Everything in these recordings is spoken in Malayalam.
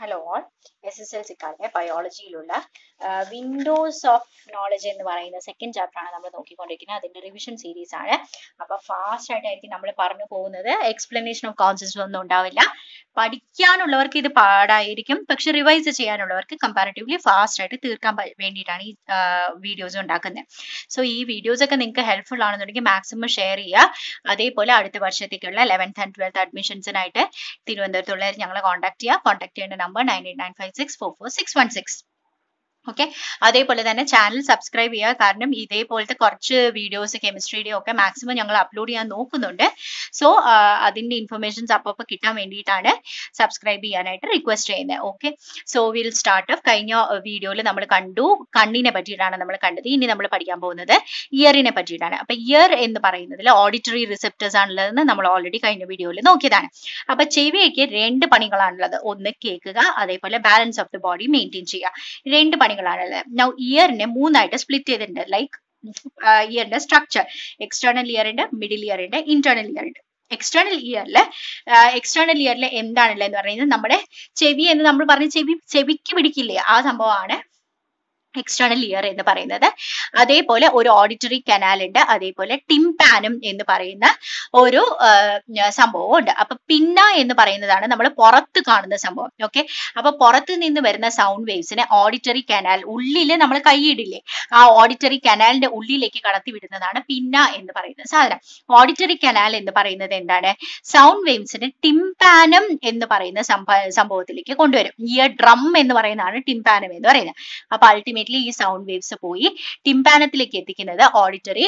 hello all S S L സിക്കാരുടെ ബയോളജിയിലുള്ള വിൻഡോസ് ഓഫ് നോളജ് എന്ന് പറയുന്ന സെക്കൻഡ് ചാപ്റ്റർ ആണ് നമ്മൾ നോക്കിക്കൊണ്ടിരിക്കുന്നത് അതിന്റെ റിവിഷൻ സീരീസ് ആണ് അപ്പൊ ഫാസ്റ്റ് ആയിട്ടായിരിക്കും നമ്മൾ പറഞ്ഞു പോകുന്നത് എക്സ്പ്ലനേഷൻ ഓഫ് കോൺസെപ്റ്റ്സ് ഒന്നും ഉണ്ടാവില്ല പഠിക്കാനുള്ളവർക്ക് ഇത് പാടായിരിക്കും പക്ഷെ റിവൈസ് ചെയ്യാനുള്ളവർക്ക് കമ്പാരിറ്റീവ്ലി ഫാസ്റ്റ് ആയിട്ട് തീർക്കാൻ പ- വേണ്ടിയിട്ടാണ് ഈ വീഡിയോസ് ഉണ്ടാക്കുന്നത് സോ ഈ വീഡിയോസ് ഒക്കെ നിങ്ങൾക്ക് ഹെൽപ്ഫുൾ ആണെന്നുണ്ടെങ്കിൽ മാക്സിമം ഷെയർ ചെയ്യുക അതേപോലെ അടുത്ത വർഷത്തേക്കുള്ള ലെവൻത്ത് ആൻഡ് ട്വൽത്ത് അഡ്മിഷൻസിനായിട്ട് തിരുവനന്തപുരത്തുള്ള ഞങ്ങളെ കോൺടാക്ട് ചെയ്യുക കോൺടാക്ട് ചെയ്യേണ്ട number nine eight nine five six four four six one six okay അതേപോലെ തന്നെ ചാനൽ സബ്സ്ക്രൈബ് ചെയ്യുക കാരണം ഇതേപോലത്തെ കുറച്ച് വീഡിയോസ് കെമിസ്ട്രിയുടെയും ഒക്കെ മാക്സിമം ഞങ്ങൾ അപ്ലോഡ് ചെയ്യാൻ നോക്കുന്നുണ്ട് സോ അതിന്റെ ഇൻഫർമേഷൻസ് അപ്പോൾ കിട്ടാൻ വേണ്ടിയിട്ടാണ് സബ്സ്ക്രൈബ് ചെയ്യാനായിട്ട് റിക്വസ്റ്റ് ചെയ്യുന്നത് okay so will start off കഴിഞ്ഞ വീഡിയോയിൽ നമ്മൾ കണ്ടു കണ്ണിനെ പറ്റിയിട്ടാണ് നമ്മൾ കണ്ടത് ഇനി നമ്മൾ പഠിക്കാൻ പോകുന്നത് ഇയറിനെ പറ്റിയിട്ടാണ് അപ്പൊ ഇയർ എന്ന് പറയുന്നതിൽ ഓഡിറ്ററി റിസെപ്റ്റേഴ്സ് ആണുള്ളതെന്ന് നമ്മൾ ഓൾറെഡി കഴിഞ്ഞ വീഡിയോയിൽ നോക്കിയതാണ് അപ്പൊ ചെവിക്ക് രണ്ട് പണികളാണുള്ളത് ഒന്ന് കേൾക്കുക അതേപോലെ balance of the body maintain ചെയ്യുക രണ്ട് പണികളാണുള്ളത് നൗ ഇയറിനെ മൂന്നായിട്ട് സ്പ്ലിറ്റ് ചെയ്തിട്ടുണ്ട് ലൈക്ക് ഇയറിന്റെ സ്ട്രക്ചർ എക്സ്റ്റേണൽ ഇയർ ഉണ്ട് മിഡിൽ ഇയർ ഉണ്ട് ഇന്റേണൽ ഇയർ ഉണ്ട് എക്സ്റ്റേണൽ ഇയറിൽ എക്സ്റ്റേണൽ ഇയറിൽ എന്താണുള്ളത് എന്ന് പറയുന്നത് നമ്മുടെ ചെവി എന്ന് നമ്മൾ പറഞ്ഞ ചെവി ചെവിക്ക് പിടിക്കില്ലേ ആ സംഭവമാണ് എക്സ്റ്റേണൽ ഇയർ എന്ന് പറയുന്നത് അതേപോലെ ഒരു ഓഡിറ്ററി കനാൽ ഉണ്ട് അതേപോലെ ടിംപാനും എന്ന് പറയുന്ന ഒരു സംഭവം ഉണ്ട് അപ്പൊ പിന്ന എന്ന് പറയുന്നതാണ് നമ്മൾ പുറത്ത് കാണുന്ന സംഭവം ഓക്കെ അപ്പൊ പുറത്ത് നിന്ന് വരുന്ന സൗണ്ട് വേവ്സിനെ ഓഡിറ്ററി കനാൽ ഉള്ളില് നമ്മൾ കൈയിടില്ലേ ആ ഓഡിറ്ററി കനാലിന്റെ ഉള്ളിലേക്ക് കടത്തി വിടുന്നതാണ് പിന്ന എന്ന് പറയുന്ന സാധനം ഓഡിറ്ററി കനാൽ എന്ന് പറയുന്നത് എന്താണ് സൗണ്ട് വേവ്സിനെ ടിംപാനം എന്ന് പറയുന്ന സംഭ- സംഭവത്തിലേക്ക് കൊണ്ടുവരും ഇയർ ഡ്രം എന്ന് പറയുന്നതാണ് ടിംപാനം എന്ന് പറയുന്നത് അപ്പൊ അൾട്ടിമേറ്റ്ലി ഈ സൗണ്ട് വേവ്സ് പോയി ടിംപാനത്തിലേക്ക് എത്തിക്കുന്നത് ഓഡിറ്ററി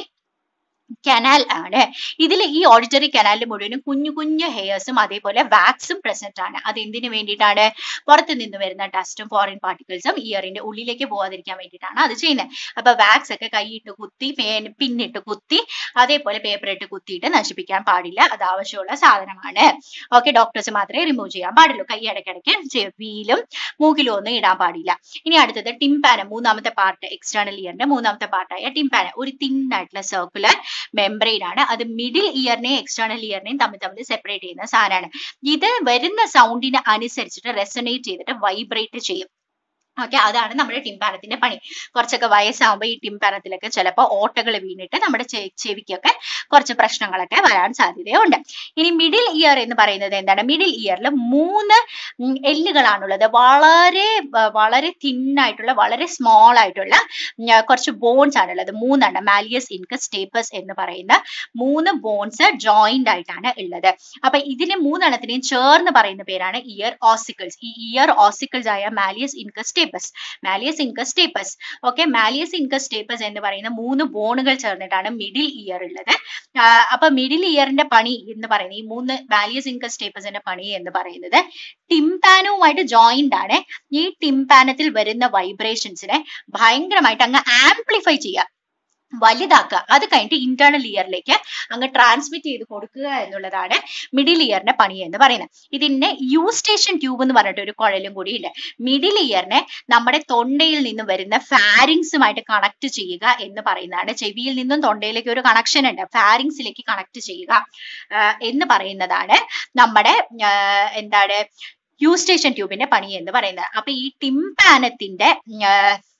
കനാൽ ആണ് ഇതിൽ ഈ ഓഡിറ്ററി കനാലിൽ മുഴുവനും കുഞ്ഞു കുഞ്ഞു ഹെയർസും അതേപോലെ വാക്സും പ്രസന്റ് ആണ് അത് എന്തിനു വേണ്ടിയിട്ടാണ് പുറത്ത് നിന്ന് വരുന്ന ഡസ്റ്റും ഫോറിൻ പാർട്ടിക്കിൾസും ഇയറിന്റെ ഉള്ളിലേക്ക് പോകാതിരിക്കാൻ വേണ്ടിയിട്ടാണ് അത് ചെയ്യുന്നത് അപ്പൊ വാക്സ് ഒക്കെ കൈയിട്ട് കുത്തി പേ- പിന്നിട്ട് കുത്തി അതേപോലെ പേപ്പർ ഇട്ട് കുത്തിയിട്ട് നശിപ്പിക്കാൻ പാടില്ല അത് ആവശ്യമുള്ള സാധനമാണ് ഓക്കെ ഡോക്ടേഴ്സ് മാത്രമേ റിമൂവ് ചെയ്യാൻ പാടുള്ളൂ കൈ ഇടയ്ക്കിടയ്ക്ക് ചെവിയിലും മൂക്കിലും ഒന്നും ഇടാൻ പാടില്ല ഇനി അടുത്തത് ടിംപാനം മൂന്നാമത്തെ പാർട്ട് എക്സ്റ്റേണൽ ഇയറിന്റെ മൂന്നാമത്തെ പാർട്ടായ ടിംപാനം ഒരു തിൻ ആയിട്ടുള്ള സർക്കുലർ മെംബ്രെയിൻ ആണ് അത് മിഡിൽ ഇയറിനെയും എക്സ്റ്റേണൽ ഇയറിനെയും തമ്മിൽ തമ്മിൽ സെപ്പറേറ്റ് ചെയ്യുന്ന സാധനമാണ് ഇത് വരുന്ന സൗണ്ടിന് അനുസരിച്ചിട്ട് റെസനേറ്റ് ചെയ്തിട്ട് വൈബ്രേറ്റ് ചെയ്യും ഓക്കെ അതാണ് നമ്മുടെ ടിംപാനത്തിന്റെ പണി കുറച്ചൊക്കെ വയസ്സാകുമ്പോൾ ഈ ടിംപാനത്തിലൊക്കെ ചിലപ്പോൾ ഓട്ടകൾ വീണിട്ട് നമ്മുടെ ചെ- ചെവിക്കൊക്കെ കുറച്ച് പ്രശ്നങ്ങളൊക്കെ വരാൻ സാധ്യതയുണ്ട് ഇനി മിഡിൽ ഇയർ എന്ന് പറയുന്നത് എന്താണ് മിഡിൽ ഇയറിൽ മൂന്ന് ഉം, എല്ലുകളാണുള്ളത് വളരെ വ- വളരെ തിന്നായിട്ടുള്ള വളരെ സ്മോൾ ആയിട്ടുള്ള ഉം, കുറച്ച് ബോൺസ് ആണുള്ളത് മൂന്നെണ്ണം മാലിയസ് ഇൻകസ് സ്റ്റേപ്പസ് എന്ന് പറയുന്ന മൂന്ന് ബോൺസ് ജോയിന്റ് ആയിട്ടാണ് ഉള്ളത് അപ്പൊ ഇതിന് മൂന്നെണ്ണത്തിനെയും ചേർന്ന് പറയുന്ന പേരാണ് ഇയർ ഓസിക്കിൾസ് ഈ ഇയർ ഓസിക്കിൾസ് ആയ malleus incus stapes malleus incus stapes okay malleus incus stapes എന്ന് പറയുന്ന മൂന്ന് ബോണുകൾ ചേർന്നിട്ടാണ് മിഡിൽ ഇയർ ഉള്ളത് ആ, അപ്പൊ മിഡിൽ ഇയറിന്റെ പണി എന്ന് പറയുന്നത് ഈ മൂന്ന് മാലിയസ് ഇൻകസ് സ്റ്റേപ്പസിന്റെ പണി എന്ന് പറയുന്നത് ടിംപാനുമായിട്ട് ജോയിന്റ് ആണ് ഈ ടിംപാനത്തിൽ വരുന്ന വൈബ്രേഷൻസിനെ ഭയങ്കരമായിട്ട് അങ്ങ് ആംപ്ലിഫൈ ചെയ്യുക വലുതാക്കുക അത് കഴിഞ്ഞിട്ട് ഇന്റേണൽ ഇയറിലേക്ക് അങ്ങ് ട്രാൻസ്മിറ്റ് ചെയ്ത് കൊടുക്കുക എന്നുള്ളതാണ് മിഡിൽ ഇയറിന്റെ പണി എന്ന് പറയുന്നത് ഇതിന്റെ യൂസ്റ്റേഷൻ ട്യൂബ് എന്ന് പറഞ്ഞിട്ട് ഒരു കുഴലും കൂടിയുണ്ട് മിഡിൽ ഇയറിനെ നമ്മുടെ തൊണ്ടയിൽ നിന്ന് വരുന്ന ഫാരിങ്സുമായിട്ട് കണക്ട് ചെയ്യുക എന്ന് പറയുന്നതാണ് ചെവിയിൽ നിന്നും തൊണ്ടയിലേക്ക് ഒരു കണക്ഷൻ ഉണ്ട് ഫാരിങ്സിലേക്ക് കണക്ട് ചെയ്യുക ആ, എന്ന് പറയുന്നതാണ് നമ്മുടെ ആ, എന്താണ് യൂസ്റ്റേഷൻ ട്യൂബിന്റെ പണി എന്ന് പറയുന്നത് അപ്പൊ ഈ ടിംപാനത്തിന്റെ ആ,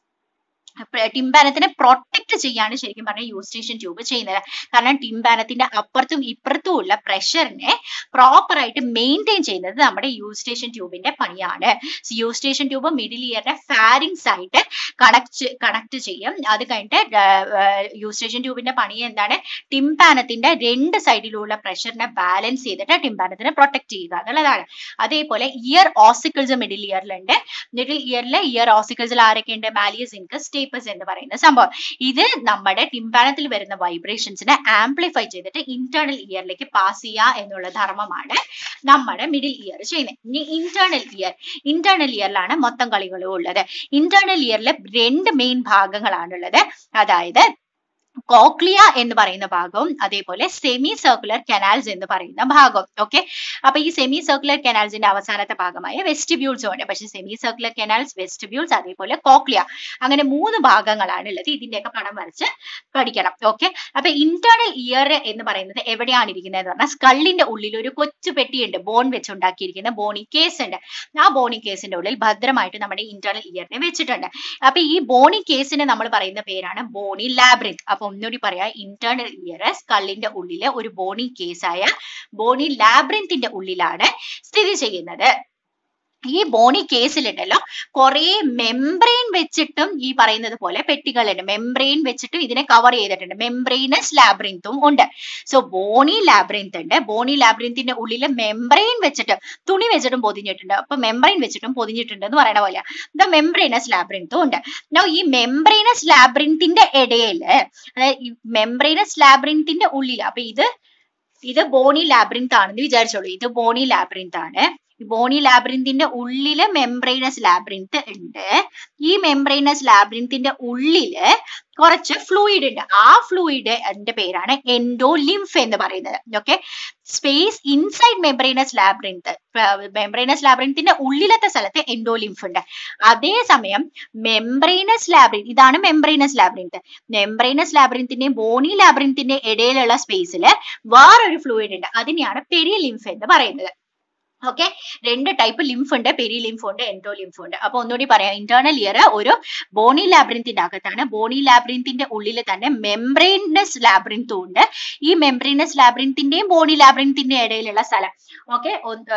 പ്ര- ടിംപാനത്തിനെ പ്രൊട്ടക്ട് ചെയ്യാണ് ശരിക്കും പറഞ്ഞാൽ യൂസ്റ്റേഷൻ ട്യൂബ് ചെയ്യുന്നത് കാരണം ടിംപാനത്തിന്റെ അപ്പുറത്തും ഇപ്പുറത്തും ഉള്ള പ്രഷറിനെ പ്രോപ്പർ ആയിട്ട് മെയിൻറ്റെയിൻ ചെയ്യുന്നത് നമ്മുടെ യൂസ്റ്റേഷൻ ട്യൂബിന്റെ പണിയാണ് യൂസ്റ്റേഷൻ ട്യൂബ് മിഡിൽ ഇയറിന്റെ ഫാരിങ്സ് ആയിട്ട് കണക്ട് കണക്ട് ചെയ്യും അത് കഴിഞ്ഞിട്ട് യൂസ്റ്റേഷൻ ട്യൂബിന്റെ പണി എന്താണ് ടിംപാനത്തിന്റെ രണ്ട് സൈഡിലുള്ള പ്രഷറിനെ ബാലൻസ് ചെയ്തിട്ട് ടിംപാനത്തിനെ പ്രൊട്ടക്ട് ചെയ്യുക എന്നുള്ളതാണ് അതേപോലെ ഇയർ ഓസിക്കിൾസ് മിഡിൽ ഇയറിലുണ്ട് മിഡിൽ ഇയറിലെ ഇയർ ഓസിക്കിൾസിൽ ആരൊക്കെ ഉണ്ട് മാലിയസ് ഇൻകസ് സ്റ്റേപ്പസ് എന്ന് പറയുന്ന സംഭവം ഇത് നമ്മുടെ ടിംപാനത്തിൽ വരുന്ന വൈബ്രേഷൻസിനെ ആംപ്ലിഫൈ ചെയ്തിട്ട് ഇന്റേണൽ ഇയറിലേക്ക് പാസ് ചെയ്യുക എന്നുള്ള ധർമ്മമാണ് നമ്മുടെ മിഡിൽ ഇയർ ചെയ്യുന്നത് ഇനി ഇന്റേണൽ ഇയർ ഇന്റേണൽ ഇയറിലാണ് മൊത്തം കളികളും ഉള്ളത് ഇന്റേണൽ ഇയറിലെ രണ്ട് മെയിൻ ഭാഗങ്ങളാണുള്ളത് അതായത് കോക്ലിയ എന്ന് പറയുന്ന ഭാഗവും അതേപോലെ സെമി സർക്കുലർ കനാൽസ് എന്ന് പറയുന്ന ഭാഗവും ഓക്കെ അപ്പൊ ഈ സെമി സർക്കുലർ കനാൽസിന്റെ അവസാനത്തെ ഭാഗമായ വെസ്റ്റിബ്യൂൾസും ഉണ്ട് പക്ഷെ സെമി സർക്കുലർ കനാൽസ് വെസ്റ്റിബ്യൂൾസ് അതേപോലെ കോക്ലിയ അങ്ങനെ മൂന്ന് ഭാഗങ്ങളാണ് ഉള്ളത് ഇതിന്റെയൊക്കെ പടം വരച്ച് പഠിക്കണം ഓക്കെ അപ്പൊ ഇന്റേണൽ ഇയർ എന്ന് പറയുന്നത് എവിടെയാണ് ഇരിക്കുന്നത് എന്ന് പറഞ്ഞാൽ സ്കള്ളിന്റെ ഉള്ളിൽ ഒരു കൊച്ചു പെട്ടിയുണ്ട് ബോൺ വെച്ചുണ്ടാക്കിയിരിക്കുന്ന ബോണി കേസ് ഉണ്ട് ആ ബോണി കേസിന്റെ ഉള്ളിൽ ഭദ്രമായിട്ട് നമ്മുടെ ഇന്റേണൽ ഇയറിനെ വെച്ചിട്ടുണ്ട് അപ്പൊ ഈ ബോണി കേസിനെ നമ്മൾ പറയുന്ന പേരാണ് ബോണി ലാബ്രിന്ത് അപ്പൊ ഒന്നുകൂടി പറയാ ഇന്റേണൽ ഇയർ സ്കള്ളിന്റെ ഉള്ളിലെ ഒരു ബോണി കേസായ ബോണി ലാബ്രിന്തിന്റെ ഉള്ളിലാണ് സ്ഥിതി ചെയ്യുന്നത് ഈ ബോണി കേസിലുണ്ടല്ലോ കുറെ മെംബ്രെയിൻ വെച്ചിട്ടും ഈ പറയുന്നത് പോലെ പെട്ടികളുണ്ട് മെംബ്രെയിൻ വെച്ചിട്ടും ഇതിനെ കവർ ചെയ്തിട്ടുണ്ട് മെംബ്രെയിനസ് ലാബ്രിന്തും ഉണ്ട് സോ ബോണി ലാബ്രിന്ത് ഉണ്ട് ബോണി ലാബ്രിന്തിന്റെ ഉള്ളിൽ മെംബ്രെയിൻ വെച്ചിട്ട് തുണി വെച്ചിട്ടും പൊതിഞ്ഞിട്ടുണ്ട് അപ്പൊ മെംബ്രെയിൻ വെച്ചിട്ടും പൊതിഞ്ഞിട്ടുണ്ട് എന്ന് പറയണ പോലെ ദ മെംബ്രെയിനസ് ലാബ്രിന്തും ഉണ്ട് Now ഈ മെംബ്രെയിനസ് ലാബ്രിന്തിന്റെ ഇടയില് അതായത് ഈ മെംബ്രെയിനസ് ലാബ്രിന്തിന്റെ ഉള്ളിൽ അപ്പൊ ഇത് ഇത് ബോണി ലാബ്രിന്ത് ആണെന്ന് വിചാരിച്ചോളൂ ഇത് ബോണി ലാബ്രിന്ത് ആണ് ഈ ബോണി ലാബ്രിന്തിന്റെ ഉള്ളില് മെംബ്രെയിനസ് ലാബ്രിന്ത് ഉണ്ട് ഈ മെംബ്രെയിനസ് ലാബ്രിന്തിന്റെ ഉള്ളില് കുറച്ച് ഫ്ലൂയിഡ് ഉണ്ട് ആ ഫ്ലൂയിഡ് അതിന്റെ പേരാണ് എൻഡോലിംഫ് എന്ന് പറയുന്നത് okay space inside membranous labyrinth membranous ലാബ്രിന്തിന്റെ ഉള്ളിലത്തെ സ്ഥലത്ത് എൻഡോലിംഫ് ഉണ്ട് അതേസമയം മെംബ്രെയിനസ് ലാബ്രിന്ത് ഇതാണ് മെംബ്രെയിനസ് ലാബ്രിന്ത് മെംബ്രെയിനസ് ലാബ്രിന്തിന്റെയും ബോണി ലാബ്രിന്തിന്റെയും ഇടയിലുള്ള സ്പേസിൽ വേറൊരു ഫ്ലൂയിഡ് ഉണ്ട് അതിനെയാണ് പെരിലിംഫ് എന്ന് പറയുന്നത് ഓക്കെ രണ്ട് ടൈപ്പ് ലിംഫ് ഉണ്ട് പെരി ലിംഫ് ഉണ്ട് എൻഡോ ലിംഫ് ഉണ്ട് അപ്പൊ ഒന്നുകൂടി പറയാം ഇന്റേണൽ ഇയർ ഒരു ബോണി ലാബ്രിന്തിന്റെ അകത്താണ് ബോണി ലാബ്രിന്തിന്റെ ഉള്ളിൽ തന്നെ മെംബ്രെയിനസ് ലാബ്രിന്തും ഉണ്ട് ഈ മെംബ്രെയിനസ് ലാബ്രിന്തിന്റെയും ബോണി ലാബ്രിന്തിന്റെയും ഇടയിലുള്ള സ്ഥലം okay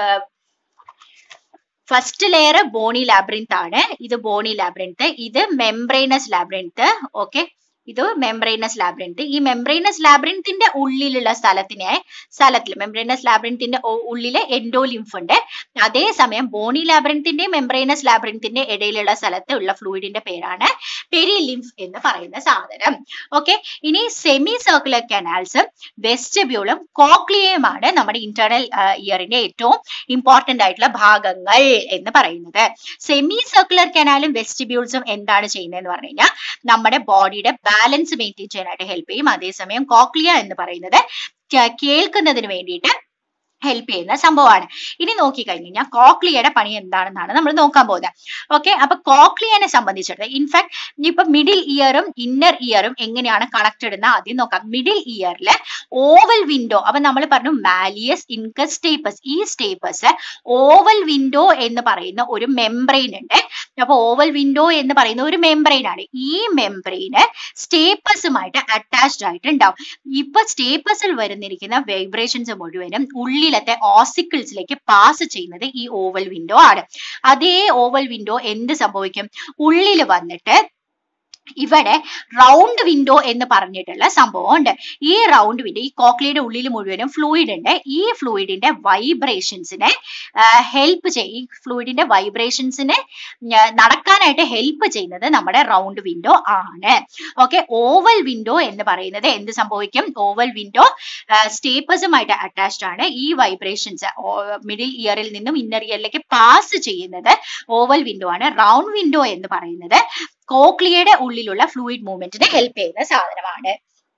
first layer bony labyrinth ആണ് ഇത് ബോണി ലാബ്രിന്ത് ഇത് മെംബ്രെയിനസ് ലാബ്രിന്ത് ഓക്കെ ഇത് മെംബ്രെയിനസ് ലാബ്രിന്ത് ഈ മെംബ്രെയിനസ് ലാബ്രിന്തിന്റെ ഉള്ളിലുള്ള സ്ഥലത്തിനെ സ്ഥലത്തിൽ മെംബ്രെയിനസ് ലാബ്രിന്തിന്റെ ഉള്ളിലെ എൻഡോലിംഫ് ഉണ്ട് അതേസമയം ബോണി ലാബ്രിന്തിന്റെയും മെംബ്രെയിനസ് ലാബ്രിന്തിന്റെ ഇടയിലുള്ള സ്ഥലത്ത് ഉള്ള ഫ്ലൂയിഡിന്റെ പേരാണ് പെരിലിംഫ് എന്ന് പറയുന്ന സാധനം ഓക്കെ ഇനി സെമി സർക്കുലർ കനാൽസ് വെസ്റ്റബ്യൂളും കോക്ലിയയുമാണ് നമ്മുടെ ഇന്റേണൽ ഇയറിന്റെ ഏറ്റവും ഇമ്പോർട്ടന്റ് ആയിട്ടുള്ള ഭാഗങ്ങൾ എന്ന് പറയുന്നത് സെമി സർക്കുലർ കനാലും വെസ്റ്റിബ്യൂൾസും എന്താണ് ചെയ്യുന്നതെന്ന് പറഞ്ഞു കഴിഞ്ഞാൽ നമ്മുടെ ബോഡിയുടെ ബാലൻസ് മെയിൻറ്റെയിൻ ചെയ്യാനായിട്ട് ഹെൽപ്പ് ചെയ്യും അതേസമയം കോക്ലിയ എന്ന് പറയുന്നത് കേൾക്കുന്നതിന് വേണ്ടിയിട്ട് ഹെൽപ്പ് ചെയ്യുന്ന സംഭവമാണ് ഇനി നോക്കിക്കഴിഞ്ഞ് കഴിഞ്ഞാൽ കോക്ലിയയുടെ പണി എന്താണെന്നാണ് നമ്മൾ നോക്കാൻ പോകുന്നത് ഓക്കെ അപ്പൊ കോക്ലിയനെ സംബന്ധിച്ചിടത്ത് ഇൻഫാക്ട് ഇപ്പൊ മിഡിൽ ഇയറും ഇന്നർ ഇയറും എങ്ങനെയാണ് കണക്റ്റഡ് എന്ന് ആദ്യം നോക്കാം മിഡിൽ ഇയറിൽ ഓവൽ വിൻഡോ അപ്പൊ നമ്മൾ പറഞ്ഞു മാലിയസ് ഇൻകസ് സ്റ്റേപ്പസ് ഈ സ്റ്റേപ്പസ് ഓവൽ വിൻഡോ എന്ന് പറയുന്ന ഒരു മെംബ്രെയിൻ ഉണ്ട് അപ്പൊ ഓവൽ വിൻഡോ എന്ന് പറയുന്ന ഒരു മെംബ്രെയിൻ ആണ് ഈ മെംബ്രെയിന് സ്റ്റേപ്പസുമായിട്ട് അറ്റാച്ച്ഡ് ആയിട്ട് ഉണ്ടാവും ഇപ്പൊ സ്റ്റേപ്പസിൽ വരുന്നിരിക്കുന്ന വൈബ്രേഷൻസ് മുഴുവനും ഉള്ളിലത്തെ ഓസിക്കിൾസിലേക്ക് പാസ് ചെയ്യുന്നത് ഈ ഓവൽ വിൻഡോ ആണ് അതേ ഓവൽ വിൻഡോ എന്ത് സംഭവിക്കും ഉള്ളിൽ വന്നിട്ട് ഇവിടെ റൗണ്ട് വിൻഡോ എന്ന് പറഞ്ഞിട്ടുള്ള സംഭവം ഉണ്ട് ഈ റൗണ്ട് വിൻഡോ ഈ കോക്ലിയുടെ ഉള്ളിൽ മുഴുവനും ഫ്ലൂയിഡ് ഉണ്ട് ഈ ഫ്ലൂയിഡിന്റെ വൈബ്രേഷൻസിനെ ഹെൽപ്പ് ചെയ്യും ഈ ഫ്ലൂയിഡിന്റെ വൈബ്രേഷൻസിനെ നടക്കാനായിട്ട് ഹെൽപ്പ് ചെയ്യുന്നത് നമ്മുടെ റൗണ്ട് വിൻഡോ ആണ് ഓക്കെ ഓവൽ വിൻഡോ എന്ന് പറയുന്നത് എന്ത് സംഭവിക്കും ഓവൽ വിൻഡോ സ്റ്റേപ്പസുമായിട്ട് അറ്റാച്ച്ഡ് ആണ് ഈ വൈബ്രേഷൻസ് മിഡിൽ ഇയറിൽ നിന്നും ഇന്നർ ഇയറിലേക്ക് പാസ് ചെയ്യുന്നത് ഓവൽ വിൻഡോ ആണ് റൗണ്ട് വിൻഡോ എന്ന് പറയുന്നത് കോക്ലിയയുടെ ഉള്ളിലുള്ള ഫ്ലൂയിഡ് മൂവ്മെന്റിന് ഹെൽപ്പ് ചെയ്യുന്ന സാധനമാണ്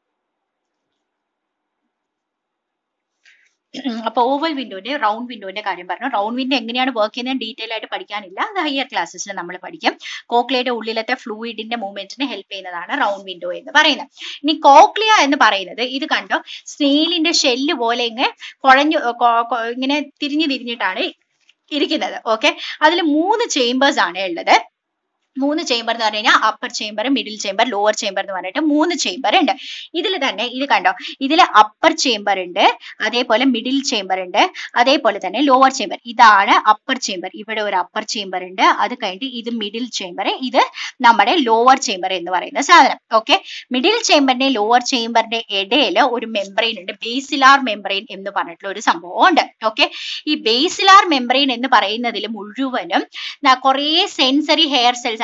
അപ്പൊ ഓവൽ വിൻഡോന്റെ റൗണ്ട് വിൻഡോന്റെ കാര്യം പറഞ്ഞു റൗണ്ട് വിൻഡോ എങ്ങനെയാണ് വർക്ക് ചെയ്യുന്നത് ഡീറ്റെയിൽ ആയിട്ട് പഠിക്കാനില്ല അത് ഹയർ ക്ലാസ്സിൽ നമ്മൾ പഠിക്കും കോക്ലിയയുടെ ഉള്ളിലത്തെ ഫ്ലൂയിഡിന്റെ മൂവ്മെന്റിന് ഹെൽപ്പ് ചെയ്യുന്നതാണ് റൗണ്ട് വിൻഡോ എന്ന് പറയുന്നത് ഇനി കോക്ലിയ എന്ന് പറയുന്നത് ഇത് കണ്ടോ സ്നെയിലിന്റെ ഷെല്ല് പോലെ ഇങ്ങനെ കുഴഞ്ഞു ഇങ്ങനെ തിരിഞ്ഞു തിരിഞ്ഞിട്ടാണ് ഇരിക്കുന്നത് ഓക്കെ അതിൽ മൂന്ന് ചേംബേഴ്സ് ആണ് ഉള്ളത് മൂന്ന് ചേംബർ എന്ന് പറഞ്ഞു കഴിഞ്ഞാൽ upper chamber middle chamber lower chamber എന്ന് പറഞ്ഞിട്ട് മൂന്ന് ചേംബർ ഉണ്ട് ഇതിൽ തന്നെ ഇത് കണ്ടോ ഇതിൽ അപ്പർ ചേംബർ ഉണ്ട് അതേപോലെ മിഡിൽ ചേംബർ ഉണ്ട് അതേപോലെ തന്നെ ലോവർ ചേംബർ ഇതാണ് അപ്പർ ചേംബർ ഇവിടെ ഒരു അപ്പർ ചേംബർ ഉണ്ട് അത് കഴിഞ്ഞിട്ട് ഇത് മിഡിൽ ചേംബർ ഇത് നമ്മുടെ ലോവർ ചേംബർ എന്ന് പറയുന്ന സാധനം ഓക്കെ മിഡിൽ ചേംബറിന്റെ ലോവർ ചേംബറിന്റെ ഇടയിൽ ഒരു മെംബ്രെയിൻ ഉണ്ട് ബേസിലാർ മെംബ്രെയിൻ എന്ന് പറഞ്ഞിട്ടുള്ള ഒരു സംഭവം ഉണ്ട് ഓക്കെ ഈ ബേസിലാർ മെംബ്രെയിൻ എന്ന് പറയുന്നതിൽ മുഴുവനും കുറേ സെൻസറി ഹെയർ സെൽസ്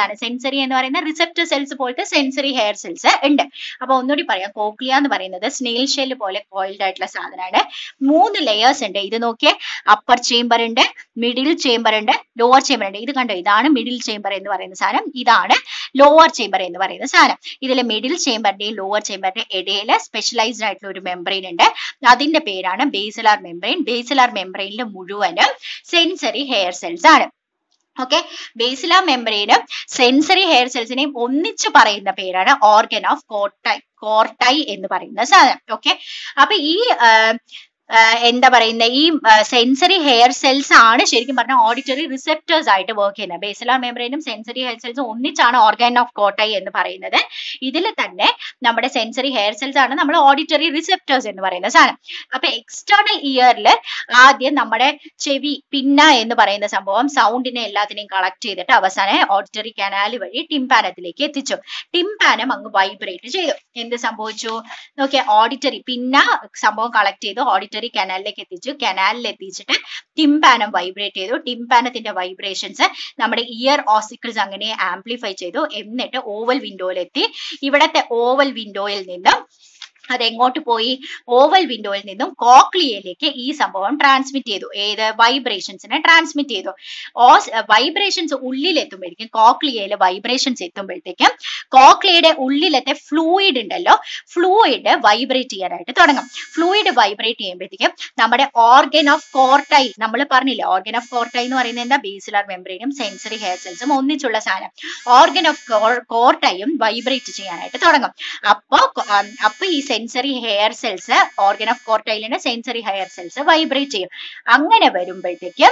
ആണ് സെൻസറി എന്ന് പറയുന്ന റിസെപ്റ്റർ സെൽസ് പോലത്തെ സെൻസറി ഹെയർ സെൽസ് ഉണ്ട് അപ്പൊ ഒന്നുകൂടി പറയാം കോക്ലിയ എന്ന് പറയുന്നത് സ്നെയിൽ ഷെല്ല് പോലെ കോയിൽഡ് ആയിട്ടുള്ള സാധനമാണ് മൂന്ന് ലെയേഴ്സ് ഉണ്ട് ഇത് നോക്കിയേ അപ്പർ ചേംബർ ഉണ്ട് മിഡിൽ ചേംബർ ഉണ്ട് ലോവർ ചേംബർ ഉണ്ട് ഇത് കണ്ടോ ഇതാണ് മിഡിൽ ചേംബർ എന്ന് പറയുന്ന സാധനം ഇതാണ് ലോവർ ചേംബർ എന്ന് പറയുന്ന സാധനം ഇതിൽ മിഡിൽ ചേംബറിന്റെയും ലോവർ ചേംബറിന്റെ ഇടയിൽ സ്പെഷ്യലൈസ്ഡ് ആയിട്ടുള്ള ഒരു മെംബ്രെയിൻ ഉണ്ട് അതിന്റെ പേരാണ് ബേസിലാർ മെംബ്രെയിൻ ബേസിലാർ മെംബ്രെയിനിൽ മുഴുവനും സെൻസറി ഹെയർ സെൽസ് ആണ് ഓക്കെ ബേസിലാർ മെംബ്രെയിനും സെൻസറി ഹെയർ സെൽസിനെയും ഒന്നിച്ച് പറയുന്ന പേരാണ് ഓർഗൻ ഓഫ് കോർട്ടൈ കോർട്ടൈ എന്ന് പറയുന്ന സാധനം ഓക്കെ അപ്പൊ ഈ ആ, ആ, എന്താ പറയുന്ന ഈ സെൻസറി ഹെയർ സെൽസ് ആണ് ശരിക്കും പറഞ്ഞാൽ ഓഡിറ്ററി റിസെപ്റ്റേഴ്സ് ആയിട്ട് വർക്ക് ചെയ്യുന്നത് ബേസിലാർ മെംബ്രെയിനും സെൻസറി ഹെയർ സെൽസും ഒന്നിച്ചാണ് ഓർഗൻ ഓഫ് കോട്ടൈ എന്ന് പറയുന്നത് ഇതിൽ തന്നെ നമ്മുടെ സെൻസറി ഹെയർ സെൽസ് ആണ് നമ്മൾ ഓഡിറ്ററി റിസെപ്റ്റേഴ്സ് എന്ന് പറയുന്ന സാധനം അപ്പൊ എക്സ്റ്റേണൽ ഇയറിൽ ആദ്യം നമ്മുടെ ചെവി പിന്ന എന്ന് പറയുന്ന സംഭവം സൗണ്ടിനെ എല്ലാത്തിനെയും കളക്ട് ചെയ്തിട്ട് അവസാനം ഓഡിറ്ററി കനാൽ വഴി ടിംപാനത്തിലേക്ക് എത്തിച്ചു ടിംപാനം അങ്ങ് വൈബ്രേറ്റ് ചെയ്തു എന്ത് സംഭവിച്ചു നോക്കിയ ഓഡിറ്ററി പിന്ന സംഭവം കളക്ട് ചെയ്തു ഓഡിറ്ററി കനാലിലേക്ക് എത്തിച്ചു കനാലിൽ എത്തിച്ചിട്ട് ടിംപാനം വൈബ്രേറ്റ് ചെയ്തു ടിംപാനത്തിന്റെ വൈബ്രേഷൻസ് നമ്മുടെ ഇയർ ഓസിക്കിൾസ് അങ്ങനെ ആംപ്ലിഫൈ ചെയ്തു എന്നിട്ട് ഓവൽ വിൻഡോയിൽ എത്തി ഇവിടത്തെ ഓവൽ വിൻഡോയിൽ നിന്നും അതെങ്ങോട്ട് പോയി ഓവൽ വിൻഡോയിൽ നിന്നും കോക്ലിയയിലേക്ക് ഈ സംഭവം ട്രാൻസ്മിറ്റ് ചെയ്തു ഏത് വൈബ്രേഷൻസിനെ ട്രാൻസ്മിറ്റ് ചെയ്തു ഓസ് വൈബ്രേഷൻസ് ഉള്ളിലെത്തുമ്പോഴേക്കും കോക്ലിയയിൽ വൈബ്രേഷൻസ് എത്തുമ്പോഴത്തേക്കും കോക്ലിയയുടെ ഉള്ളിലത്തെ ഫ്ലൂയിഡ് ഉണ്ടല്ലോ ഫ്ലൂയിഡ് വൈബ്രേറ്റ് ചെയ്യാനായിട്ട് തുടങ്ങും ഫ്ലൂയിഡ് വൈബ്രേറ്റ് ചെയ്യുമ്പോഴത്തേക്കും നമ്മുടെ ഓർഗൻ ഓഫ് കോർട്ടൈൽ നമ്മൾ പറഞ്ഞില്ലേ ഓർഗൻ ഓഫ് കോർട്ടൈൽ എന്ന് പറയുന്നത് എന്താ ബേസിലാർ മെംബ്രെയിനും സെൻസറി ഹെയർ സെൽസും ഒന്നിച്ചുള്ള സാധനം ഓർഗൻ ഓഫ് കോർട്ടയും വൈബ്രേറ്റ് ചെയ്യാനായിട്ട് തുടങ്ങും അപ്പോ ഉം, അപ്പൊ ഈ sensory hair cells organ of കോർട്ടൈലിന്റെ സെൻസറി ഹെയർ സെൽസ് വൈബ്രേറ്റ് ചെയ്യും അങ്ങനെ വരുമ്പോഴത്തേക്കും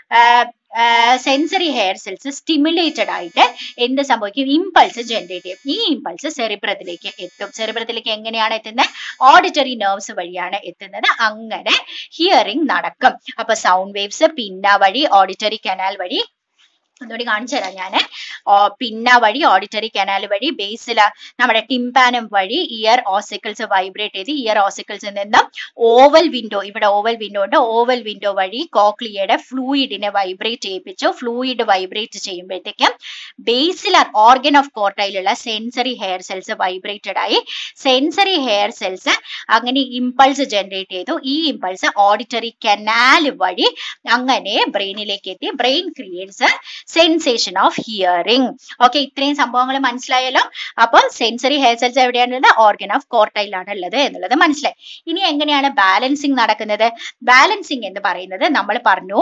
സെൻസറി ഹെയർ സെൽസ് സ്റ്റിമുലേറ്റഡ് ആയിട്ട് എന്ത് സംഭവിക്കും ഇമ്പൾസ് ജനറേറ്റ് ചെയ്യും ഈ ഇമ്പൾസ് സെറിബ്രത്തിലേക്ക് എത്തും സെറിബ്രത്തിലേക്ക് എങ്ങനെയാണ് എത്തുന്നത് ഓഡിറ്ററി നെർവ്സ് വഴിയാണ് എത്തുന്നത് അങ്ങനെ ഹിയറിംഗ് നടക്കും അപ്പൊ സൗണ്ട് വേവ്സ് പിന്ന വഴി ഓഡിറ്ററി കനാൽ വഴി ഒന്നുകൂടി കാണിച്ചു തരാം ഞാൻ പിന്ന വഴി ഓഡിറ്ററി കനാൽ വഴി ബേസില നമ്മുടെ ടിംപാനം വഴി ഇയർ ഓസിക്കിൾസ് വൈബ്രേറ്റ് ചെയ്ത് ഇയർ ഓസിക്കിൾസിൽ നിന്നും ഓവൽ വിൻഡോ ഇവിടെ ഓവൽ വിൻഡോ ഉണ്ട് ഓവൽ വിൻഡോ വഴി കോക്ലിയയുടെ ഫ്ലൂയിഡിനെ വൈബ്രേറ്റ് ചെയ്യിപ്പിച്ചു ഫ്ലൂയിഡ് വൈബ്രേറ്റ് ചെയ്യുമ്പോഴത്തേക്കും ബേസിലർ ഓർഗൻ ഓഫ് കോർട്ടയിലുള്ള സെൻസറി ഹെയർ സെൽസ് വൈബ്രേറ്റഡ് ആയി സെൻസറി ഹെയർ സെൽസ് അങ്ങനെ ഇമ്പൾസ് ജനറേറ്റ് ചെയ്തു ഈ ഇമ്പൾസ് ഓഡിറ്ററി കനാൽ വഴി അങ്ങനെ ബ്രെയിനിലേക്ക് എത്തി brain creates sensation of hearing okay ഇത്രയും സംഭവങ്ങൾ മനസ്സിലായല്ലോ അപ്പൊ സെൻസറി ഹെയർ സെൽസ് എവിടെയാണുള്ളത് ഓർഗൻ ഓഫ് കോർട്ടയിലാണ് ഉള്ളത് എന്നുള്ളത് മനസ്സിലായി ഇനി എങ്ങനെയാണ് ബാലൻസിങ് നടക്കുന്നത് ബാലൻസിങ് എന്ന് പറയുന്നത് നമ്മൾ പറഞ്ഞു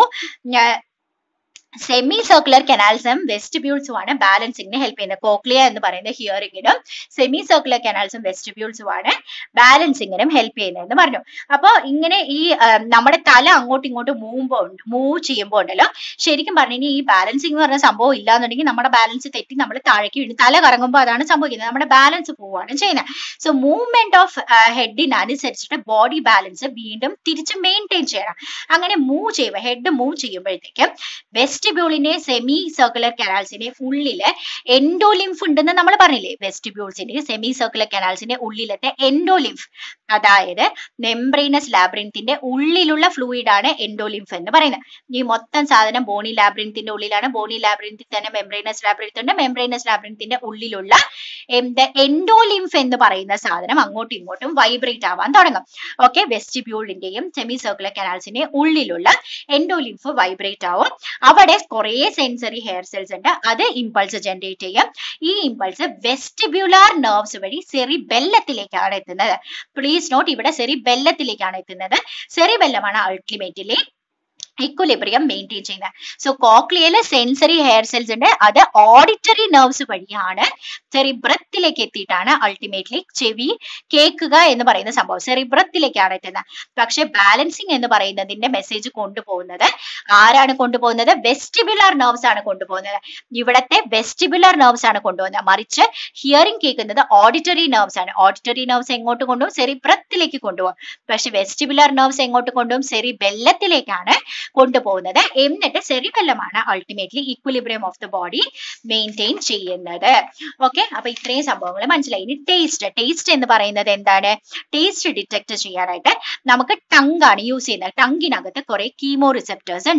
സെമി സർക്കുലർ കനാൽസും വെസ്റ്റിബ്യൂൾസും ആണ് ബാലൻസിങ്ങിന് ഹെൽപ്പ് ചെയ്യുന്നത് കോക്ലിയ എന്ന് പറയുന്ന ഹിയറിംഗിനും സെമി സർക്കുലർ കനാൽസും വെസ്റ്റിബ്യൂൾസും ആണ് ബാലൻസിങ്ങിനും ഹെൽപ്പ് ചെയ്യുന്നതെന്ന് പറഞ്ഞു അപ്പൊ ഇങ്ങനെ ഈ ആ, നമ്മുടെ തല അങ്ങോട്ടും ഇങ്ങോട്ടും മൂവുമ്പോൾ ഉണ്ട് മൂവ് ചെയ്യുമ്പോൾ ഉണ്ടല്ലോ ശരിക്കും പറഞ്ഞു കഴിഞ്ഞാൽ ഈ ബാലൻസിങ് എന്ന് പറഞ്ഞ സംഭവം ഇല്ലാന്നുണ്ടെങ്കിൽ നമ്മുടെ ബാലൻസ് തെറ്റി നമ്മൾ താഴേക്ക് വീഴും തല കറങ്ങുമ്പോൾ അതാണ് സംഭവിക്കുന്നത് നമ്മുടെ ബാലൻസ് പോവുകയാണ് ചെയ്യുന്നത് സോ മൂവ്മെന്റ് ഓഫ് ഹെഡിനനുസരിച്ചിട്ട് ബോഡി ബാലൻസ് വീണ്ടും തിരിച്ച് മെയിൻറ്റെയിൻ ചെയ്യണം അങ്ങനെ മൂവ് ചെയ്യുമ്പോൾ ഹെഡ് മൂവ് ചെയ്യുമ്പോഴത്തേക്കും വെസ്റ്റിബ്യൂളിനെ സെമി സർക്കുലർ കനാൽസിന്റെ ഉള്ളില് എൻഡോലിംഫ് ഉണ്ടെന്ന് നമ്മൾ പറഞ്ഞില്ലേ വെസ്റ്റിബ്യൂൾസിന്റെ സെമി സർക്കുലർ കനാൽസിന്റെ ഉള്ളിലത്തെ എൻഡോലിംഫ് അതായത് മെംബ്രെയിനസ് ലാബ്രിൻത്തിന്റെ ഉള്ളിലുള്ള ഫ്ലൂയിഡ് ആണ് എൻഡോലിംഫ് എന്ന് പറയുന്നത് ഈ മൊത്തം സാധനം ബോണി ലാബ്രിൻത്തിന്റെ ഉള്ളിലാണ് ബോണി ലാബ്രിൻത്തിൽ തന്നെ മെംബ്രെയിനസ് ലാബ്രിൻത്ത് ഉണ്ട് മെംബ്രെയിനസ് ലാബ്രിൻത്തിന്റെ ഉള്ളിലുള്ള എന്ത് എൻഡോലിംഫ് എന്ന് പറയുന്ന സാധനം അങ്ങോട്ടും ഇങ്ങോട്ടും വൈബ്രേറ്റ് ആവാൻ തുടങ്ങും ഓക്കെ വെസ്റ്റിബ്യൂളിന്റെയും സെമി സർക്കുലർ കനാൽസിന്റെയും ഉള്ളിലുള്ള എൻഡോലിംഫ് വൈബ്രേറ്റ് ആവും അവിടെ കുറെ സെൻസറി ഹെയർ സെൽസ് ഉണ്ട് അത് ഇമ്പൾസ് ജനറേറ്റ് ചെയ്യും ഈ ഇമ്പൾസ് വെസ്റ്റിബ്യുലാർ നെർവ്സ് വഴി സെറിബെല്ലത്തിലേക്കാണ് എത്തുന്നത് പ്ലീസ് നോട്ട് ഇവിടെ സെറിബെല്ലത്തിലേക്കാണ് എത്തുന്നത് സെറിബെല്ലമാണ് അൾട്ടിമേറ്റ്ലി ഇക്വലിബ്രിയം മെയിൻറ്റെയിൻ ചെയ്യുന്നത് സോ കോക്ലിയയിലെ സെൻസറി ഹെയർ സെൽസ് ഉണ്ട് അത് ഓഡിറ്ററി നെർവ്സ് വഴിയാണ് സെറിബ്രത്തിലേക്ക് എത്തിയിട്ടാണ് അൾട്ടിമേറ്റ്ലി ചെവി കേൾക്കുക എന്ന് പറയുന്ന സംഭവം സെറിബ്രത്തിലേക്കാണ് എത്തുന്നത് പക്ഷെ ബാലൻസിങ് എന്ന് പറയുന്നതിന്റെ മെസ്സേജ് കൊണ്ടുപോകുന്നത് ആരാണ് കൊണ്ടുപോകുന്നത് വെസ്റ്റിബുലാർ നെർവ്സ് ആണ് കൊണ്ടുപോകുന്നത് ഇവിടത്തെ വെസ്റ്റിബുലാർ നെർവ്സ് ആണ് കൊണ്ടുപോകുന്നത് മറിച്ച് ഹിയറിംഗ് കേൾക്കുന്നത് ഓഡിറ്ററി നെർവ്സ് ആണ് ഓഡിറ്ററി നെർവ്സ് എങ്ങോട്ട് കൊണ്ടുപോകും സെറിബ്രത്തിലേക്ക് കൊണ്ടുപോകും പക്ഷെ വെസ്റ്റിബുലാർ നെർവ്സ് എങ്ങോട്ട് കൊണ്ടുപോകും സെറിബെല്ലത്തിലേക്കാണ് കൊണ്ടുപോകുന്നത് എന്നിട്ട് സെറിബെല്ലമാണ് ultimately equilibrium of the body maintain ചെയ്യുന്നത് ഓക്കെ അപ്പൊ ഇത്രയും സംഭവങ്ങൾ മനസ്സിലായി ഇനി ടേസ്റ്റ് ടേസ്റ്റ് എന്ന് പറയുന്നത് എന്താണ് ടേസ്റ്റ് ഡിറ്റക്ട് ചെയ്യാനായിട്ട് നമുക്ക് ടങ് ആണ് യൂസ് ചെയ്യുന്നത് ടങ്കിനകത്ത് കുറെ കീമോ റിസെപ്റ്റേഴ്സ് ഉണ്ട്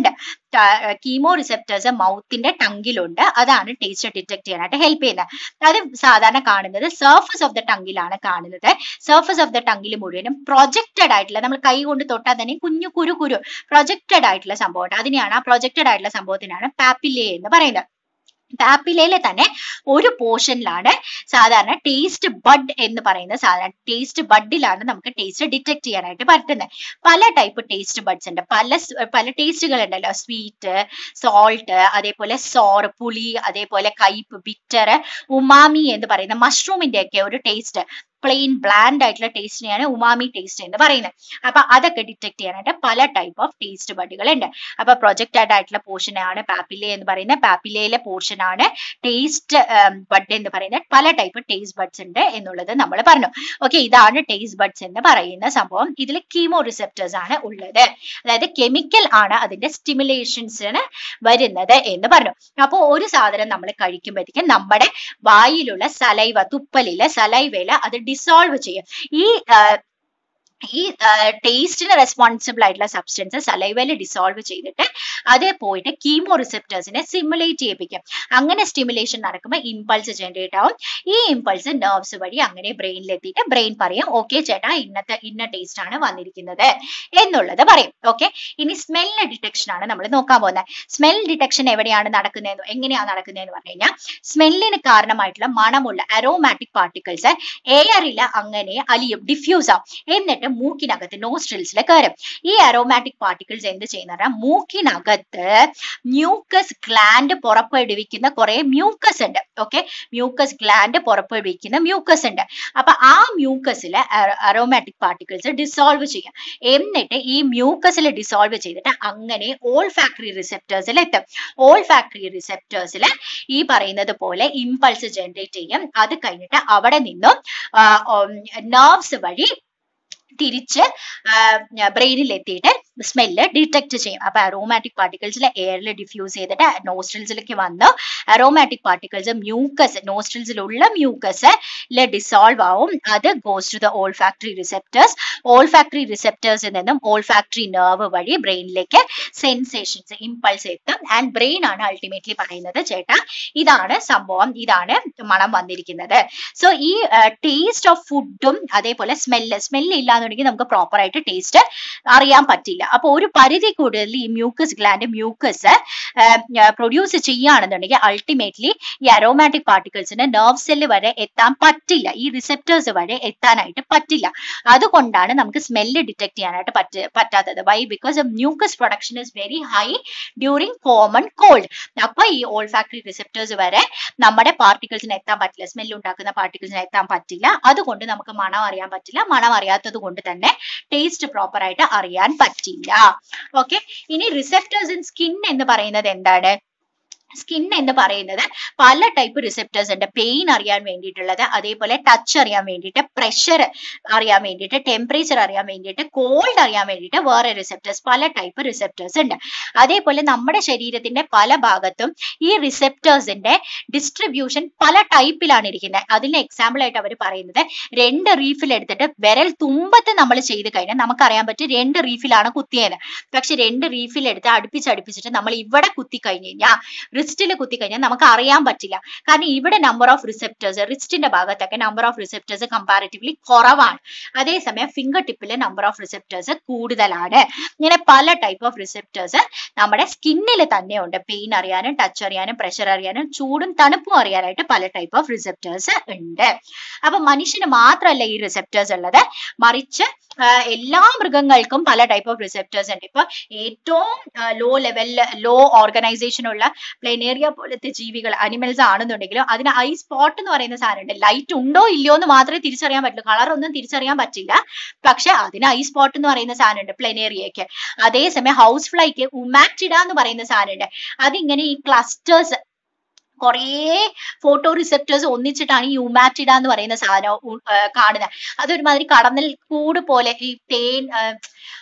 കീമോ റിസപ്റ്റേഴ്സ് മൗത്തിന്റെ ടങ്കിലുണ്ട് അതാണ് ടേസ്റ്റ് ഡിറ്റക്ട് ചെയ്യാനായിട്ട് ഹെൽപ്പ് ചെയ്യുന്നത് അത് സാധാരണ കാണുന്നത് സർഫസ് ഓഫ് ദ ടങ്കിലാണ് കാണുന്നത് സർഫസ് ഓഫ് ദ ടങ്കിൽ മുഴുവനും പ്രൊജക്റ്റഡ് ആയിട്ടുള്ള നമ്മൾ കൈ കൊണ്ട് തൊട്ടാൽ തന്നെ കുഞ്ഞു കുരു കുരു പ്രൊജക്റ്റഡ് ആയിട്ടുള്ള സംഭവമുണ്ട് അതിനെയാണ് ആ പ്രൊജക്റ്റഡ് ആയിട്ടുള്ള സംഭവത്തിനാണ് പാപ്പില്ലേ എന്ന് പറയുന്നത് പാപ്പിലയിലെ തന്നെ ഒരു പോർഷനിലാണ് സാധാരണ ടേസ്റ്റ് ബഡ് എന്ന് പറയുന്ന സാധാരണ ടേസ്റ്റ് ബഡിലാണ് നമുക്ക് ടേസ്റ്റ് ഡിറ്റക്ട് ചെയ്യാനായിട്ട് പറ്റുന്നത് പല ടൈപ്പ് ടേസ്റ്റ് ബഡ്സ് ഉണ്ട് പല സ് പല ടേസ്റ്റുകൾ ഉണ്ടല്ലോ സ്വീറ്റ് സോൾട്ട് അതേപോലെ സോർ പുളി അതേപോലെ കയ്പ് ബിറ്റർ ഉമാമി എന്ന് പറയുന്ന മഷ്റൂമിന്റെ ഒക്കെ ഒരു ടേസ്റ്റ് പ്ലെയിൻ ബ്ലാൻഡ് ആയിട്ടുള്ള ടേസ്റ്റിനെയാണ് ഉമാമി ടേസ്റ്റ് എന്ന് പറയുന്നത് അപ്പൊ അതൊക്കെ ഡിറ്റക്ട് ചെയ്യാനായിട്ട് പല ടൈപ്പ് ഓഫ് ടേസ്റ്റ് ബഡുകൾ ഉണ്ട് അപ്പൊ പ്രൊജക്റ്റഡ് ആയിട്ടുള്ള പോർഷൻ ആണ് പാപ്പിലെ എന്ന് പറയുന്നത് പാപ്പിലയിലെ പോർഷൻ ആണ് ടേസ്റ്റ് ബഡ് എന്ന് പറയുന്നത് പല ടൈപ്പ് ടേസ്റ്റ് ബഡ്സ് ഉണ്ട് എന്നുള്ളത് നമ്മൾ പറഞ്ഞു ഓക്കെ ഇതാണ് ടേസ്റ്റ് ബഡ്സ് എന്ന് പറയുന്ന സംഭവം ഇതിൽ കീമോ റിസെപ്റ്റേഴ്സ് ആണ് ഉള്ളത് അതായത് കെമിക്കൽ ആണ് അതിന്റെ സ്റ്റിമുലേഷൻസിന് വരുന്നത് എന്ന് പറഞ്ഞു അപ്പോൾ ഒരു സാധനം നമ്മൾ കഴിക്കുമ്പോഴത്തേക്കും നമ്മുടെ വായിലുള്ള സലൈവ തുപ്പലില് സലൈവയില് അത് ഡിസോൾവ് ചെയ്യും ഈ ഈ ടേസ്റ്റിന് റെസ്പോൺസിബിൾ ആയിട്ടുള്ള സബ്സ്റ്റൻസ് സലൈവയിൽ ഡിസോൾവ് ചെയ്തിട്ട് അത് പോയിട്ട് കീമോ റിസെപ്റ്റേഴ്സിനെ സിമുലേറ്റ് ചെയ്യിപ്പിക്കും അങ്ങനെ സ്റ്റിമുലേഷൻ നടക്കുമ്പോൾ ഇമ്പൾസ് ജനറേറ്റ് ആവും ഈ ഇമ്പൾസ് നെർവ്സ് വഴി അങ്ങനെ ബ്രെയിനിൽ എത്തിയിട്ട് ബ്രെയിൻ പറയും ഓക്കെ ചേട്ടാ ഇന്നത്തെ ഇന്ന ടേസ്റ്റ് ആണ് വന്നിരിക്കുന്നത് എന്നുള്ളത് പറയും ഓക്കെ ഇനി സ്മെല്ല് ഡിറ്റക്ഷൻ ആണ് നമ്മൾ നോക്കാൻ പോകുന്നത് സ്മെൽ ഡിറ്റക്ഷൻ എവിടെയാണ് നടക്കുന്നതെന്ന് എങ്ങനെയാണ് നടക്കുന്നതെന്ന് പറഞ്ഞു കഴിഞ്ഞാൽ സ്മെല്ലിന് കാരണമായിട്ടുള്ള മണമുള്ള അരോമാറ്റിക് പാർട്ടിക്കിൾസ് എയറിൽ അങ്ങനെ അലിയും ഡിഫ്യൂസ് ആവും എന്നിട്ട് മൂക്കിനകത്ത് നോസ്ട്രിൽസിൽ കയറും ഈ അരോമാറ്റിക് പാർട്ടിക്കിൾസ് എന്ത് ചെയ്യുന്ന പറഞ്ഞാൽ മൂക്കിനകത്ത് മ്യൂക്കസ് ഗ്ലാൻഡ് പുറപ്പെടുവിക്കുന്ന കുറെ മ്യൂക്കസ് ഉണ്ട് ഓക്കെ മ്യൂക്കസ് ഗ്ലാൻഡ് പുറപ്പെടുവിക്കുന്ന മ്യൂക്കസ് ഉണ്ട് അപ്പൊ ആ മ്യൂക്കസിൽ അരോമാറ്റിക് പാർട്ടിക്കിൾസ് ഡിസോൾവ് ചെയ്യും എന്നിട്ട് ഈ മ്യൂക്കസിൽ ഡിസോൾവ് ചെയ്തിട്ട് അങ്ങനെ ഓൾ ഫാക്ടറി റിസെപ്റ്റേഴ്സിൽ എത്തും ഓൾ ഫാക്ടറി റിസെപ്റ്റേഴ്സിൽ ഈ പറയുന്നത് പോലെ ഇമ്പൾസ് ജനറേറ്റ് ചെയ്യും അത് കഴിഞ്ഞിട്ട് അവിടെ നിന്നും നെർവ്സ് വഴി തിരിച്ച് ബ്രെയിനിൽ എത്തിയിട്ട് സ്മെല്ല് ഡിറ്റക്ട് ചെയ്യും അപ്പൊ അറോമാറ്റിക് പാർട്ടിക്കിൾസിൽ എയറിൽ ഡിഫ്യൂസ് ചെയ്തിട്ട് നോസ്ട്രിൽസിലേക്ക് വന്ന് അറോമാറ്റിക് പാർട്ടിക്കിൾസ് മ്യൂക്കസ് നോസ്ട്രിൽസിലുള്ള മ്യൂക്കസ് ഡിസോൾവ് ആവും അത് goes to the olfactory receptors olfactory റിസെപ്റ്റേഴ്സിൽ നിന്നും ഓൾ ഫാക്ടറി നെർവ് വഴി ബ്രെയിനിലേക്ക് സെൻസേഷൻസ് ഇമ്പൾസ് എത്തും ആൻഡ് ബ്രെയിൻ ആണ് അൾട്ടിമേറ്റ്ലി പറയുന്നത് ചേട്ടാ ഇതാണ് സംഭവം ഇതാണ് മണം വന്നിരിക്കുന്നത് സോ ഈ ടേസ്റ്റ് ഓഫ് ഫുഡും അതേപോലെ സ്മെല്ല് സ്മെല്ല് ഇല്ലാന്നുണ്ടെങ്കിൽ നമുക്ക് പ്രോപ്പർ ആയിട്ട് ടേസ്റ്റ് അറിയാൻ പറ്റില്ല അപ്പൊ ഒരു പരിധി കൂടുതൽ ഈ മ്യൂക്കസ് ഗ്ലാൻഡ് മ്യൂക്കസ് പ്രൊഡ്യൂസ് ചെയ്യുകയാണെന്നുണ്ടെങ്കിൽ അൾട്ടിമേറ്റ്ലി ഈ അരോമാറ്റിക് പാർട്ടിക്കിൾസിന് നെർവ് സെല്ല് വരെ എത്താൻ പറ്റില്ല ഈ റിസെപ്റ്റേഴ്സ് വരെ എത്താനായിട്ട് പറ്റില്ല അതുകൊണ്ടാണ് നമുക്ക് സ്മെല്ല് ഡിറ്റക്ട് ചെയ്യാനായിട്ട് പറ്റ പറ്റാത്തത് why because mucus production is very high during common cold അപ്പൊ ഈ ഓൾ ഫാക്ടറി റിസെപ്റ്റേഴ്സ് വരെ നമ്മുടെ പാർട്ടിക്കിൾസിന് എത്താൻ പറ്റില്ല സ്മെല്ല് ഉണ്ടാക്കുന്ന പാർട്ടിക്കിൾസിന് എത്താൻ പറ്റില്ല അതുകൊണ്ട് നമുക്ക് മണം അറിയാൻ പറ്റില്ല മണം അറിയാത്തത് കൊണ്ട് തന്നെ ടേസ്റ്റ് പ്രോപ്പർ ആയിട്ട് അറിയാൻ പറ്റില്ല ഓക്കെ ഇനി റിസെപ്റ്റേഴ്സ് ഇൻ സ്കിൻ എന്ന് പറയുന്നത് എന്താണ് സ്കിൻ എന്ന് പറയുന്നത് പല ടൈപ്പ് റിസെപ്റ്റേഴ്സ് ഉണ്ട് പെയിൻ അറിയാൻ വേണ്ടിയിട്ടുള്ളത് അതേപോലെ ടച്ച് അറിയാൻ വേണ്ടിയിട്ട് പ്രഷർ അറിയാൻ വേണ്ടിയിട്ട് ടെമ്പറേച്ചർ അറിയാൻ വേണ്ടിയിട്ട് കോൾഡ് അറിയാൻ വേണ്ടിയിട്ട് വേറെ റിസെപ്റ്റേഴ്സ് പല ടൈപ്പ് റിസെപ്റ്റേഴ്സ് ഉണ്ട് അതേപോലെ നമ്മുടെ ശരീരത്തിന്റെ പല ഭാഗത്തും ഈ റിസെപ്റ്റേഴ്സിന്റെ ഡിസ്ട്രിബ്യൂഷൻ പല ടൈപ്പിലാണ് ഇരിക്കുന്നത് അതിന് എക്സാമ്പിൾ ആയിട്ട് അവർ പറയുന്നത് രണ്ട് റീഫിൽ എടുത്തിട്ട് വിരൽ തുമ്പത്ത് നമ്മൾ ചെയ്ത് കഴിഞ്ഞാൽ നമുക്കറിയാൻ പറ്റും രണ്ട് റീഫിലാണ് കുത്തിയത് പക്ഷെ രണ്ട് റീഫിൽ എടുത്ത് അടുപ്പിച്ച് അടുപ്പിച്ചിട്ട് നമ്മൾ ഇവിടെ കുത്തി കഴിഞ്ഞ് കഴിഞ്ഞാൽ റിസ്റ്റിൽ കുത്തി കഴിഞ്ഞാൽ നമുക്ക് അറിയാൻ പറ്റില്ല കാരണം ഇവിടെ നമ്പർ ഓഫ് റിസെപ്റ്റേഴ്സ് റിസ്റ്റിന്റെ ഭാഗത്തൊക്കെ നമ്പർ ഓഫ് റിസെപ്റ്റേഴ്സ് കമ്പാരിറ്റീവ്ലി കുറവാണ് അതേസമയം ഫിംഗർ ടിപ്പിലെ നമ്പർ ഓഫ് റിസെപ്റ്റേഴ്സ് കൂടുതലാണ് ഇങ്ങനെ പല ടൈപ്പ് ഓഫ് റിസെപ്റ്റേഴ്സ് നമ്മുടെ സ്കിന്നിൽ തന്നെ ഉണ്ട് പെയിൻ അറിയാനും ടച്ച് അറിയാനും പ്രഷർ അറിയാനും ചൂടും തണുപ്പും അറിയാനായിട്ട് പല ടൈപ്പ് ഓഫ് റിസെപ്റ്റേഴ്സ് ഉണ്ട് അപ്പൊ മനുഷ്യന് മാത്രമല്ല ഈ റിസെപ്റ്റേഴ്സ് ഉള്ളത് മറിച്ച് എല്ലാ മൃഗങ്ങൾക്കും പല ടൈപ്പ് ഓഫ് റിസെപ്റ്റേഴ്സ് ഉണ്ട് ഇപ്പൊ ഏറ്റവും ലോ ലെവലിൽ ലോ ഓർഗനൈസേഷൻ ഉള്ള പ്ലെനേറിയ പോലത്തെ ജീവികൾ അനിമൽസ് ആണെന്നുണ്ടെങ്കിലും അതിന് ഐ സ്പോട്ട് എന്ന് പറയുന്ന സാധനമുണ്ട് ലൈറ്റ് ഉണ്ടോ ഇല്ലയോ എന്ന് മാത്രമേ തിരിച്ചറിയാൻ പറ്റുള്ളൂ കളർ ഒന്നും തിരിച്ചറിയാൻ പറ്റില്ല പക്ഷെ അതിന് ഐ സ്പോട്ട് എന്ന് പറയുന്ന സാധനമുണ്ട് പ്ലെനേറിയക്ക് അതേസമയം ഹൗസ് ഫ്ലൈക്ക് ഉമാക്റ്റിഡ എന്ന് പറയുന്ന സാധനമുണ്ട് അതിങ്ങനെ ഈ ക്ലസ്റ്റേഴ്സ് കുറേ ഫോട്ടോ റിസെപ്റ്റേഴ്സ് ഒന്നിച്ചിട്ടാണ് ഈ യുമാറ്റിഡ എന്ന് പറയുന്ന സാധനം കാണുന്നത് അതൊരുമാതിരി കടന്നൽ കൂട് പോലെ ഈ തേൻ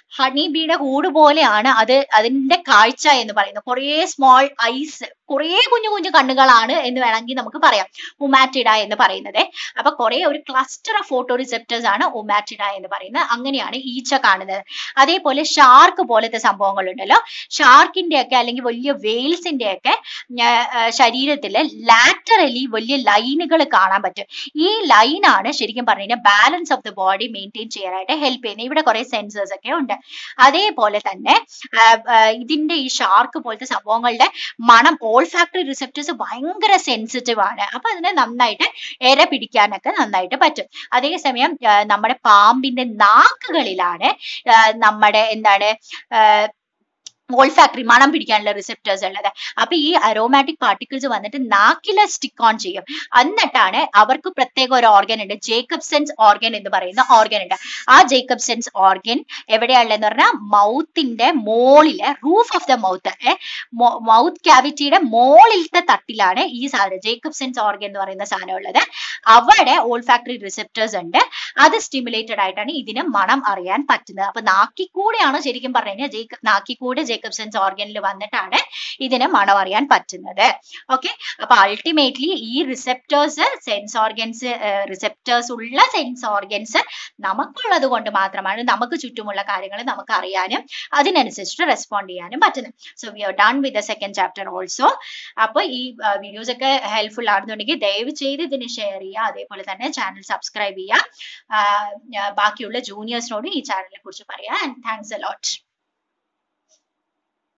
ഹണി ബീയുടെ കൂട് പോലെയാണ് അത് അതിന്റെ കാഴ്ച എന്ന് പറയുന്നത് കുറേ സ്മോൾ ഐസ് കുറേ കുഞ്ഞു കുഞ്ഞു കണ്ണുകളാണ് എന്ന് വേണമെങ്കിൽ നമുക്ക് പറയാം ഉമാറ്റിഡ എന്ന് പറയുന്നത് അപ്പൊ കുറെ ഒരു ക്ലസ്റ്റർ ഓഫ് ഫോട്ടോ റിസെപ്റ്റേഴ്സ് ആണ് ഉമാറ്റിഡ എന്ന് പറയുന്നത് അങ്ങനെയാണ് ഈച്ച കാണുന്നത് അതേപോലെ ഷാർക്ക് പോലത്തെ സംഭവങ്ങൾ ഉണ്ടല്ലോ ഷാർക്കിന്റെ ഒക്കെ അല്ലെങ്കിൽ വലിയ വെയിൽസിന്റെ ഒക്കെ ശരീരത്തില് ലാറ്ററലി വലിയ ലൈനുകൾ കാണാൻ പറ്റും ഈ ലൈനാണ് ശരിക്കും പറഞ്ഞു കഴിഞ്ഞാൽ balance of the body maintain ചെയ്യാനായിട്ട് ഹെൽപ്പ് ചെയ്യുന്നത് ഇവിടെ കുറെ സെൻസേഴ്സ് ഒക്കെ ഉണ്ട് അതേപോലെ തന്നെ ആ, ആ, ഇതിന്റെ ഈ ഷാർക്ക് പോലത്തെ സംഭവങ്ങളുടെ മണം ഓൾഫാക്ടറി റിസെപ്റ്റേഴ്സ് ഭയങ്കര സെൻസിറ്റീവ് ആണ് അപ്പൊ അതിനെ നന്നായിട്ട് എര പിടിക്കാനൊക്കെ നന്നായിട്ട് പറ്റും അതേസമയം ആ, നമ്മുടെ പാമ്പിന്റെ നാക്കുകളിലാണ് ആ, നമ്മുടെ എന്താണ് ഓൾഫാക്ടറി മണം പിടിക്കാനുള്ള റിസെപ്റ്റേഴ്സ് ഉള്ളത് അപ്പൊ ഈ അരോമാറ്റിക് പാർട്ടിക്കിൾസ് വന്നിട്ട് നാക്കിലെ സ്റ്റിക്ക് ഓൺ ചെയ്യും എന്നിട്ടാണ് അവർക്ക് പ്രത്യേക ഒരു ഓർഗൻ ഉണ്ട് ജേക്കബ്സൺസ് ഓർഗൻ എന്ന് പറയുന്ന ഓർഗൻ ഉണ്ട് ആ ജേക്കബ്സൺസ് ഓർഗൻ എവിടെയാണുള്ളതെന്ന് പറഞ്ഞാൽ മൗത്തിന്റെ മോളിലെ roof of the mouth mouth ക്യാവിറ്റിയുടെ മോളിലത്തെ തട്ടിലാണ് ഈ സാധനം ജേക്കബ്സൺസ് ഓർഗൻ എന്ന് പറയുന്ന സാധനം ഉള്ളത് അവിടെ ഓൾഫാക്ടറി റിസെപ്റ്റേഴ്സ് ഉണ്ട് അത് സ്റ്റിമുലേറ്റഡ് ആയിട്ടാണ് ഇതിന് മണം അറിയാൻ പറ്റുന്നത് അപ്പൊ നാക്കിക്കൂടെയാണ് ശരിക്കും പറഞ്ഞു കഴിഞ്ഞാൽ ജേക്ക നാക്കിക്കൂടെ ജേക്കബ്സൺസ് ഓർഗനിൽ വന്നിട്ടാണ് ഇതിന് മണം അറിയാൻ പറ്റുന്നത് ഓക്കെ അപ്പൊ അൾട്ടിമേറ്റ്ലി ഈ റിസെപ്റ്റേഴ്സ് സെൻസ് ഓർഗൻസ് റിസെപ്റ്റേഴ്സ് ഉള്ള സെൻസ് ഓർഗൻസ് നമുക്കുള്ളത് കൊണ്ട് മാത്രമാണ് നമുക്ക് ചുറ്റുമുള്ള കാര്യങ്ങൾ നമുക്ക് അറിയാനും അതിനനുസരിച്ചിട്ട് റെസ്പോണ്ട് ചെയ്യാനും പറ്റുന്നത് so we are done with the second chapter also അപ്പോൾ ഈ വീഡിയോസ് ഒക്കെ ഹെൽപ്ഫുൾ ആണെന്നുണ്ടെങ്കിൽ ദയവ് ചെയ്ത് ഇതിന് ഷെയർ ചെയ്യുക അതേപോലെ തന്നെ ചാനൽ സബ്സ്ക്രൈബ് ചെയ്യുക ആ, ബാക്കിയുള്ള ജൂനിയേഴ്സിനോട് ഈ ചാനലിനെ കുറിച്ച് പറയാം ആൻഡ് താങ്ക്സ് എ ലോട്ട്